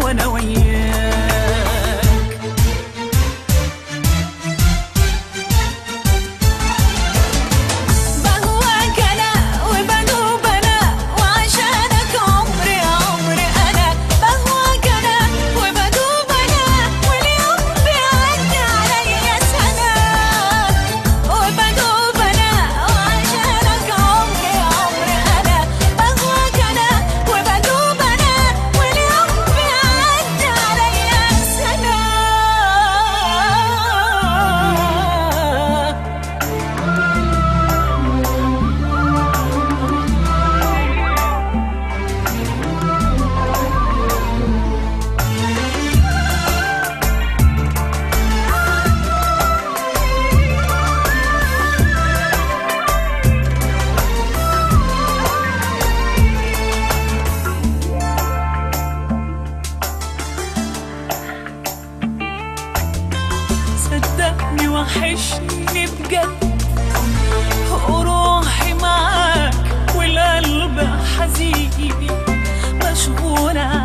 وانا وياك بهواك انا وبدوب انا وعشانك عمري عمري انا بهواك انا وبدوب انا واليوم بيعدي عليا سنه وبدوب انا وعشانك عمري عمري انا بهواك انا وبدوب انا واليوم بيعدي عليا سنه صدقني وحشني بجد وروحي معاك والقلب حزين مشغولة